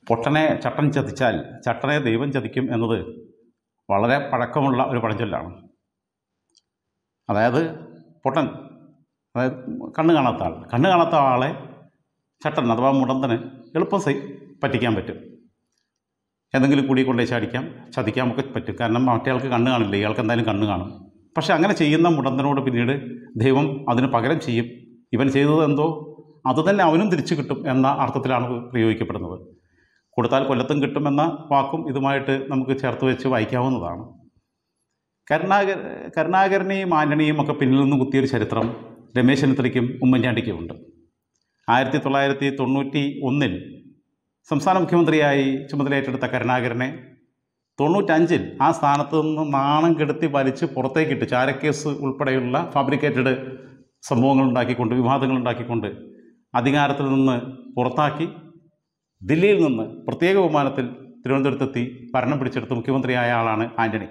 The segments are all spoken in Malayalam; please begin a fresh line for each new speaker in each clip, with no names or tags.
പൊട്ടനെ ചട്ടൻ ചതിച്ചാൽ ചട്ടനെ ദൈവം ചതിക്കും എന്നത് വളരെ പഴക്കമുള്ള ഒരു പഴഞ്ചൊല്ലാണ് അതായത് പൊട്ടൻ അതായത് കണ്ണ് കാണാത്ത ആൾ കണ്ണ് കാണാത്ത ആളെ ചട്ടൻ അഥവാ മുടന്തന് എളുപ്പം സൈ പറ്റിക്കാൻ പറ്റും എന്തെങ്കിലും കൂടി കൊണ്ടേ ചാടിക്കാം ചതിക്കാം ഒക്കെ പറ്റും കാരണം മറ്റേയാൾക്ക് കണ്ണ് കാണില്ല ഇയാൾക്ക് എന്തായാലും കണ്ണ് കാണും പക്ഷെ അങ്ങനെ ചെയ്യുന്ന മുടന്തനോട് പിന്നീട് ദൈവം അതിന് പകരം ചെയ്യും ഇവൻ ചെയ്തത് എന്തോ അത് തന്നെ അവനും തിരിച്ചു കിട്ടും എന്ന അർത്ഥത്തിലാണ് പ്രയോഗിക്കപ്പെടുന്നത് കൊടുത്താൽ കൊല്ലത്തും കിട്ടുമെന്ന വാക്കും ഇതുമായിട്ട് നമുക്ക് ചേർത്ത് വെച്ച് വായിക്കാവുന്നതാണ് കരുണാകര കരുണാകരനെയും ആന്റണിയും ഒക്കെ പിന്നിൽ നിന്ന് കുത്തിയൊരു ചരിത്രം രമേശ് ചെന്നിത്തലയ്ക്കും ഉമ്മൻചാണ്ടിക്കും ഉണ്ട് ആയിരത്തി തൊള്ളായിരത്തി തൊണ്ണൂറ്റി ഒന്നിൽ സംസ്ഥാന മുഖ്യമന്ത്രിയായി ചുമതലയേറ്റെടുത്ത കരുണാകരനെ തൊണ്ണൂറ്റഞ്ചിൽ ആ സ്ഥാനത്ത് നിന്ന് നാണം കെടുത്തി വലിച്ച് പുറത്തേക്കിട്ട് ചാരക്കേസ് ഉൾപ്പെടെയുള്ള ഫാബ്രിക്കേറ്റഡ് സംഭവങ്ങൾ ഉണ്ടാക്കിക്കൊണ്ട് വിവാദങ്ങൾ ഉണ്ടാക്കിക്കൊണ്ട് അധികാരത്തിൽ നിന്ന് പുറത്താക്കി ദില്ലിയിൽ നിന്ന് പ്രത്യേക വിമാനത്തിൽ തിരുവനന്തപുരത്തെത്തി ഭരണം പിടിച്ചെടുത്ത് മുഖ്യമന്ത്രിയായ ആളാണ് ആന്റണി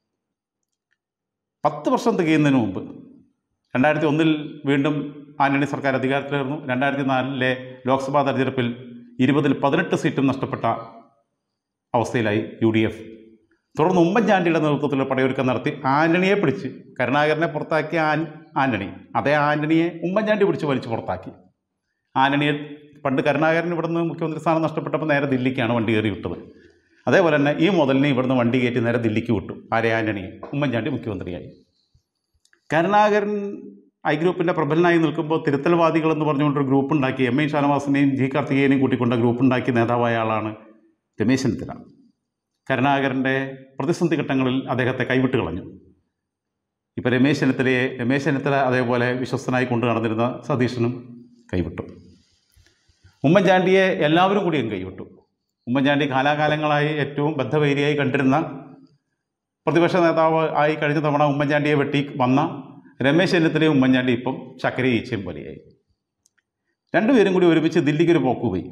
പത്ത് വർഷം തികയുന്നതിന് മുമ്പ് രണ്ടായിരത്തി ഒന്നിൽ വീണ്ടും ആന്റണി സർക്കാർ അധികാരത്തിലായിരുന്നു രണ്ടായിരത്തി നാലിലെ ലോക്സഭാ തെരഞ്ഞെടുപ്പിൽ ഇരുപതിൽ പതിനെട്ട് സീറ്റും നഷ്ടപ്പെട്ട അവസ്ഥയിലായി യു ഡി എഫ് തുടർന്ന് ഉമ്മൻചാണ്ടിയുടെ നേതൃത്വത്തിൽ പടയൊരുക്കം നടത്തി ആന്റണിയെ പിടിച്ച് കരുണാകരനെ പുറത്താക്കിയ ആൻ ആന്റണി അതേ ആന്റണിയെ ഉമ്മൻചാണ്ടി പിടിച്ച് വലിച്ച് പുറത്താക്കി ആന്റണിയെ പണ്ട് കരുണാകരൻ ഇവിടുന്ന് മുഖ്യമന്ത്രി സ്ഥാനം നഷ്ടപ്പെട്ടപ്പോൾ നേരെ ദില്ലിക്കാണ് വണ്ടി കയറി വിട്ടത് അതേപോലെ തന്നെ ഈ മുതലിനെ ഇവിടുന്ന് വണ്ടി കയറ്റി നേരെ ദില്ലിക്ക് വിട്ടു ആരെ ആന്റണിയെ ഉമ്മൻചാണ്ടി മുഖ്യമന്ത്രിയായി കരുണാകരൻ ഐ ഗ്രൂപ്പിൻ്റെ പ്രബലനായി നിൽക്കുമ്പോൾ തിരുത്തൽവാദികൾ എന്ന് പറഞ്ഞുകൊണ്ടൊരു ഗ്രൂപ്പ് ഉണ്ടാക്കി എം ഐ ഷാനവാസിനെയും ജി കാർത്തികേയനെയും കൂട്ടിക്കൊണ്ട ഗ്രൂപ്പ് ഉണ്ടാക്കി നേതാവായ ആളാണ് രമേശ് ചെന്നിത്തല കരുണാകരൻ്റെ പ്രതിസന്ധി ഘട്ടങ്ങളിൽ അദ്ദേഹത്തെ കൈവിട്ട് കളഞ്ഞു ഇപ്പോൾ രമേശ് ചെന്നിത്തലയെ രമേശ് ചെന്നിത്തല അതേപോലെ വിശ്വസ്തനായി കൊണ്ടു നടന്നിരുന്ന സതീശനും കൈവിട്ടു ഉമ്മൻചാണ്ടിയെ എല്ലാവരും കൂടിയും കൈവിട്ടു ഉമ്മൻചാണ്ടി കാലാകാലങ്ങളായി ഏറ്റവും ബദ്ധവൈരിയായി കണ്ടിരുന്ന പ്രതിപക്ഷ നേതാവ് ആയി കഴിഞ്ഞ തവണ ഉമ്മൻചാണ്ടിയെ വെട്ടി വന്ന രമേശ് ചെന്നിത്തലയും ഉമ്മൻചാണ്ടി ഇപ്പം ചക്കര ഈച്ചയും പോലെയായി രണ്ടുപേരും കൂടി ഒരുമിച്ച് ദില്ലിക്ക് ഒരു പോക്ക് പോയി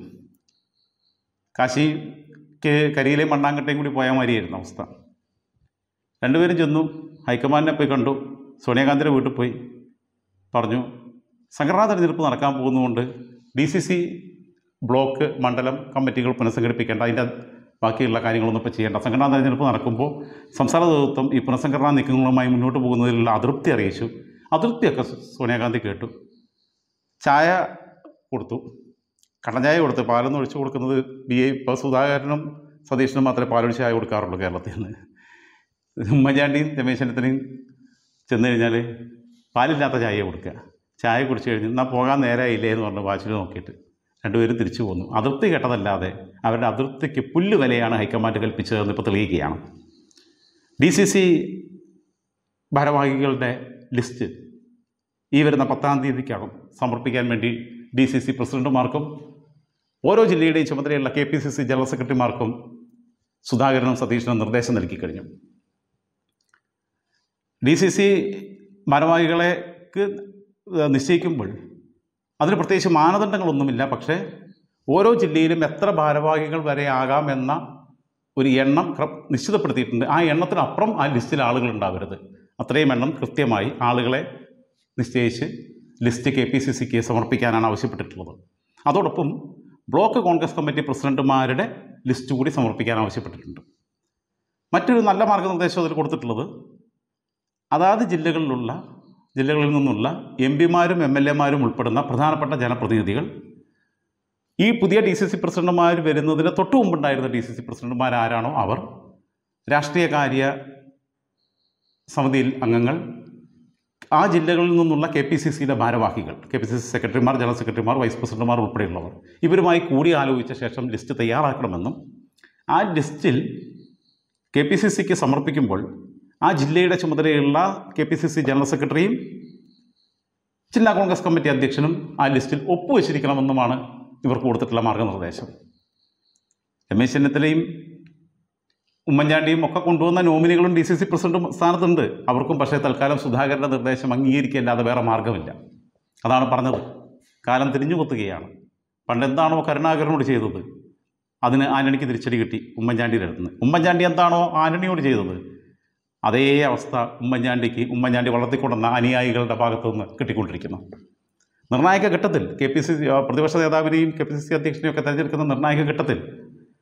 കാശിക്ക് കരിയിലെയും മണ്ണാങ്കട്ടയും കൂടി പോയാൽ മതിയായിരുന്നു അവസ്ഥ രണ്ടുപേരും ചെന്നു ഹൈക്കമാൻഡിനെ പോയി കണ്ടു സോണിയാഗാന്ധിയുടെ വീട്ടിൽ പോയി പറഞ്ഞു സംഘടനാ തെരഞ്ഞെടുപ്പ് നടക്കാൻ പോകുന്നതുകൊണ്ട് ഡി സി സി ബ്ലോക്ക് മണ്ഡലം കമ്മിറ്റികൾ പുനഃസംഘടിപ്പിക്കേണ്ട അതിൻ്റെ ബാക്കിയുള്ള കാര്യങ്ങളൊന്നും ഇപ്പോൾ ചെയ്യേണ്ട സംഘടനാ തെരഞ്ഞെടുപ്പ് നടക്കുമ്പോൾ സംസ്ഥാന നേതൃത്വം ഈ പുനഃസംഘടനാ നീക്കങ്ങളുമായി മുന്നോട്ട് പോകുന്നതിലുള്ള അതൃപ്തി അറിയിച്ചു അതൃപ്തിയൊക്കെ സോണിയാഗാന്ധി കേട്ടു ചായ കൊടുത്തു കട്ടൻ ചായ കൊടുത്തു പാലൊന്നും ഒഴിച്ചു കൊടുക്കുന്നത് ബി ഐ ഇപ്പോൾ സുധാകരനും സതീശനും മാത്രമേ പാലൊഴിച്ച് ചായ കൊടുക്കാറുള്ളൂ കേരളത്തിൽ നിന്ന് ഉമ്മൻചാണ്ടിയും രമേശ് ചെന്നിത്തലയും ചെന്ന് കഴിഞ്ഞാൽ പാലില്ലാത്ത ചായ കൊടുക്കുക ചായ കുടിച്ച് കഴിഞ്ഞ് എന്നാൽ പോകാൻ നേരമായില്ലേ എന്ന് പറഞ്ഞ് വാച്ചിൽ നോക്കിയിട്ട് രണ്ടുപേരും തിരിച്ചു പോന്നു അതൃപ്തി കേട്ടതല്ലാതെ അവരുടെ അതൃപ്തിക്ക് പുല്ല് വിലയാണ് ഹൈക്കമാൻഡ് കൽപ്പിച്ചതെന്ന് ഇപ്പോൾ തെളിയിക്കുകയാണ് ഡി സി സി ഭാരവാഹികളുടെ ലിസ്റ്റ് ഈ വരുന്ന പത്താം തീയതിക്കകം സമർപ്പിക്കാൻ വേണ്ടി ഡി സി സി പ്രസിഡന്റുമാർക്കും ഓരോ ജില്ലയുടെയും ചുമതലയുള്ള K P C C general സെക്രട്ടറിമാർക്കും സുധാകരനും സതീശനും നിർദ്ദേശം നൽകി കഴിഞ്ഞു ഡി സി സി ഭാരവാഹികളെക്ക് നിശ്ചയിക്കുമ്പോൾ അതിന് പ്രത്യേകിച്ച് മാനദണ്ഡങ്ങളൊന്നുമില്ല പക്ഷേ ഓരോ ജില്ലയിലും എത്ര ഭാരവാഹികൾ വരെ ആകാം എന്ന ഒരു എണ്ണം ക്ര- നിശ്ചിതപ്പെടുത്തിയിട്ടുണ്ട് ആ എണ്ണത്തിനപ്പുറം ആ ലിസ്റ്റിൽ ആളുകൾ ഉണ്ടാവരുത് അത്രയും എണ്ണം കൃത്യമായി ആളുകളെ നിശ്ചയിച്ച് ലിസ്റ്റ് കെ പി സി സിക്ക് സമർപ്പിക്കാനാണ് ആവശ്യപ്പെട്ടിട്ടുള്ളത് അതോടൊപ്പം ബ്ലോക്ക് കോൺഗ്രസ് കമ്മിറ്റി പ്രസിഡന്റുമാരുടെ ലിസ്റ്റ് കൂടി സമർപ്പിക്കാൻ ആവശ്യപ്പെട്ടിട്ടുണ്ട് മറ്റൊരു നല്ല മാർഗ്ഗനിർദ്ദേശം അതിൽ കൊടുത്തിട്ടുള്ളത് അതാത് ജില്ലകളിലുള്ള ജില്ലകളിൽ നിന്നുള്ള എം പിമാരും എം എൽ എമാരും ഉൾപ്പെടുന്ന പ്രധാനപ്പെട്ട ജനപ്രതിനിധികൾ ഈ പുതിയ ഡി സി സി പ്രസിഡന്റുമാർ വരുന്നതിന് തൊട്ട് മുമ്പുണ്ടായിരുന്ന ഡി സി സി പ്രസിഡന്റുമാർ ആരാണോ അവർ രാഷ്ട്രീയകാര്യ സമിതിയിൽ അംഗങ്ങൾ ആ ജില്ലകളിൽ നിന്നുള്ള കെ പി സി സിയുടെ ഭാരവാഹികൾ കെ പി സി സി സെക്രട്ടറിമാർ ജനറൽ സെക്രട്ടറിമാർ വൈസ് പ്രസിഡന്റുമാർ ഉൾപ്പെടെയുള്ളവർ ഇവരുമായി കൂടി ആലോചിച്ച ശേഷം ലിസ്റ്റ് തയ്യാറാക്കണമെന്നും ആ ലിസ്റ്റിൽ കെ പി സി സിക്ക് സമർപ്പിക്കുമ്പോൾ ആ ജില്ലയുടെ ചുമതലയുള്ള K P C C general സെക്രട്ടറിയും ജില്ലാ കോൺഗ്രസ് കമ്മിറ്റി അധ്യക്ഷനും ആ ലിസ്റ്റിൽ ഒപ്പുവെച്ചിരിക്കണമെന്നുമാണ് ഇവർക്ക് കൊടുത്തിട്ടുള്ള മാർഗനിർദ്ദേശം രമേശ് ചെന്നിത്തലയും ഉമ്മൻചാണ്ടിയും ഒക്കെ കൊണ്ടുവന്ന നോമിനികളും ഡി സി സി പ്രസിഡന്റ് സ്ഥാനത്തുണ്ട് അവർക്കും പക്ഷേ തൽക്കാലം സുധാകരൻ്റെ നിർദ്ദേശം അംഗീകരിക്കല്ലാതെ വേറെ മാർഗമില്ല അതാണ് പറഞ്ഞത് കാലം തിരിഞ്ഞു കൊത്തുകയാണ് പണ്ട് എന്താണോ കരുണാകരനോട് ചെയ്തത് അതിന് ആന്റണിക്ക് തിരിച്ചടി കിട്ടി ഉമ്മൻചാണ്ടിയുടെ അടുത്ത് നിന്ന് ഉമ്മൻചാണ്ടി എന്താണോ ആന്റണിയോട് ചെയ്തത് അതേ അവസ്ഥ ഉമ്മൻചാണ്ടിക്ക് ഉമ്മൻചാണ്ടി വളർത്തിക്കൊണ്ടുവന്ന അനുയായികളുടെ ഭാഗത്തു നിന്ന് കിട്ടിക്കൊണ്ടിരിക്കുന്നു നിർണായക ഘട്ടത്തിൽ കെ പി സി സി പ്രതിപക്ഷ നേതാവിനെയും കെ പി സി സി അധ്യക്ഷനെയും ഒക്കെ തിരഞ്ഞെടുക്കുന്ന നിർണായക ഘട്ടത്തിൽ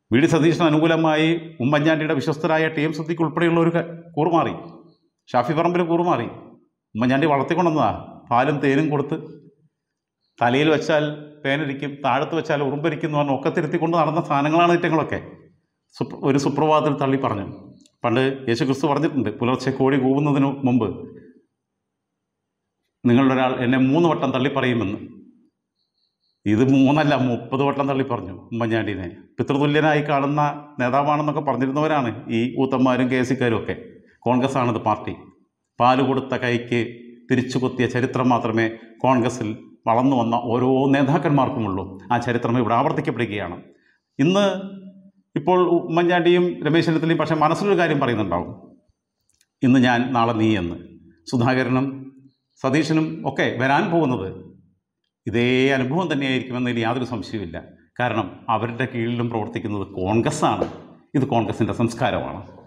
വി ഡി സതീശന് അനുകൂലമായി ഉമ്മൻചാണ്ടിയുടെ വിശ്വസ്തരായ ടി എം സിദ്ദിഖ് ഉൾപ്പെടെയുള്ള ഒരു ക- കൂറുമാറി ഷാഫി പറമ്പിൽ കൂറുമാറി ഉമ്മൻചാണ്ടി വളർത്തിക്കൊണ്ടുവന്നതാ പാലും തേനും കൊടുത്ത് തലയിൽ വെച്ചാൽ പേനരിക്കും താഴത്ത് വെച്ചാൽ ഉറുമ്പരിക്കും എന്ന് പറഞ്ഞ് ഒക്കെ തിരുത്തിക്കൊണ്ട് നടന്ന സാധനങ്ങളാണ് ഇറ്റങ്ങളൊക്കെ സുപ്ര ഒരു സുപ്രഭാതത്തിൽ തള്ളി പറഞ്ഞു പണ്ട് യേശുക്രിസ്തു പറഞ്ഞിട്ടുണ്ട് പുലർച്ചെ കോഴി കൂവുന്നതിന് മുമ്പ് നിങ്ങളുടെ ഒരാൾ എന്നെ മൂന്ന് വട്ടം തള്ളി പറയുമെന്ന് ഇത് മൂന്നല്ല മുപ്പത് വട്ടം തള്ളി പറഞ്ഞു ഉമ്മൻചാണ്ടിനെ പിതൃതുല്യനായി കാണുന്ന നേതാവാണെന്നൊക്കെ പറഞ്ഞിരുന്നവരാണ് ഈ ഊത്തന്മാരും കെ എസ് സിക്കാരും ഒക്കെ കോൺഗ്രസ് ആണിത് പാർട്ടി പാല് കൊടുത്ത കൈക്ക് തിരിച്ചു കുത്തിയ ചരിത്രം മാത്രമേ കോൺഗ്രസിൽ വളർന്നു വന്ന ഓരോ നേതാക്കന്മാർക്കുമുള്ളൂ ആ ചരിത്രം ഇവിടെ ആവർത്തിക്കപ്പെടുകയാണ് ഇന്ന് ഇപ്പോൾ ഉമ്മൻചാണ്ടിയും രമേശ് ചെന്നിത്തലയും പക്ഷേ മനസ്സിലൊരു കാര്യം പറയുന്നുണ്ടാവും ഇന്ന് ഞാൻ നാളെ നീ എന്ന് സുധാകരനും സതീശനും ഒക്കെ വരാൻ പോകുന്നത് ഇതേ അനുഭവം തന്നെയായിരിക്കുമെന്നതിൽ യാതൊരു സംശയവുമില്ല കാരണം അവരുടെ കീഴിലും പ്രവർത്തിക്കുന്നത് കോൺഗ്രസ്സാണ് ഇത് കോൺഗ്രസിൻ്റെ സംസ്കാരമാണ്